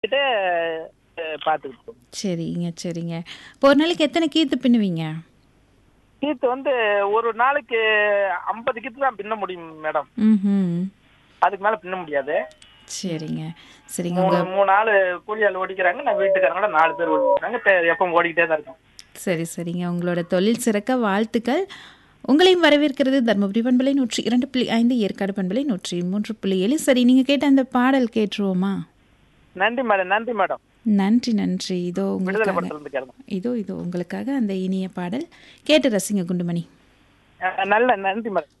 கிட்ட பார்த்துக்கிட்டு இருக்கோம். சரிங்க சரிங்க இப்போ ஒரு நாளைக்கு எத்தனை கீத்து பின்னுவீங்க கீத்து வந்து ஒரு நாளைக்கு ஐம்பது கீத்து தான் பின்ன முடியும் மேடம் ம் அதுக்கு மேல பின்ன முடியாது சரிங்க சரிங்க மூணு உங்க மூணு ஆள் கூலி ஆள் ஓடிக்கிறாங்க நான் வீட்டுக்காரங்கள நாலு பேர் ஓடிக்கிறாங்க எப்பவும் ஓடிக்கிட்டே தான் இருக்கும் சரி சரிங்க உங்களோட தொழில் சிறக்க வாழ்த்துக்கள் உங்களையும் வரவேற்கிறது தர்மபுரி பண்பலை நூற்றி இரண்டு புள்ளி ஐந்து ஏற்காடு பண்பலை நூற்றி மூன்று புள்ளி ஏழு சரி நீங்கள் கேட்ட அந்த பாடல் கேட்டுருவோமா நன்றி மேடம் நன்றி மேடம் நன்றி நன்றி இதோ விடுதலை உங்களுக்காக படத்துல கேளுங்க இதோ இதோ உங்களுக்காக அந்த இனிய பாடல் கேட்டு ரசிங்க குண்டுமணி அஹ் நல்ல நன்றி மேடம்